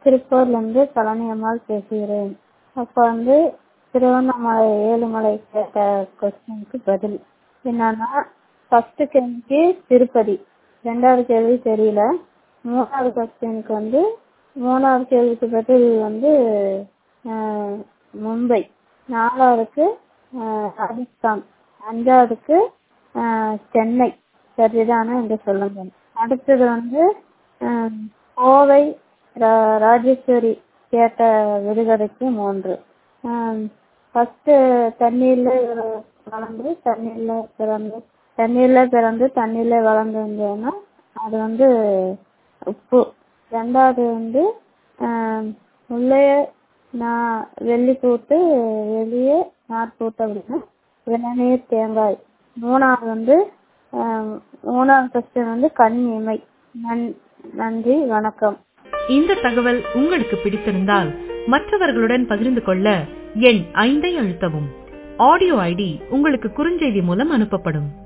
திருப்பூர்லேருந்து பழனி அம்மாள் பேசுகிறேன் அப்போ வந்து திருவண்ணாமலை ஏழுமலை கேட்ட கொஸ்டினுக்கு பதில் என்னன்னா ஃபர்ஸ்ட் கேள்விக்கு திருப்பதி ரெண்டாவது கேள்வி தெரியல மூணாவது கொஸ்டினுக்கு வந்து மூணாவது கேள்விக்கு பதில் வந்து அஹ், மும்பை நாலாவதுக்கு அஹ், ராஜஸ்தான் அஞ்சாவதுக்கு அஹ், சென்னை சரிதானு என்று சொல்லுங்க அடுத்தது வந்து அஹ், கோவை ரா- ராஜேஸ்வரி கேட்ட விடுகதைக்கு மூன்று ஃபர்ஸ்ட் தண்ணீர்ல வளர்ந்து தண்ணீர்ல பிறந்து தண்ணீர்ல பிறந்து தண்ணீர்ல வளர்ந்துருந்ததுன்னா அது வந்து உப்பு ரெண்டாவது வந்து ஆஹ் உள்ளே நான் வெள்ளி பூட்டு வெளியே நார் பூட்டு அப்படின்னா இளநீர் தேங்காய் மூணாவது வந்து ஆஹ் மூணாவது கொஸ்டின் வந்து கண் இமை நன் நன்றி வணக்கம் இந்த தகவல் உங்களுக்கு பிடித்திருந்தால் மற்றவர்களுடன் பகிர்ந்து கொள்ள எண் ஐந்தை அழுத்தவும் ஆடியோ ஐடி உங்களுக்கு குறுஞ்செய்தி மூலம் அனுப்பப்படும்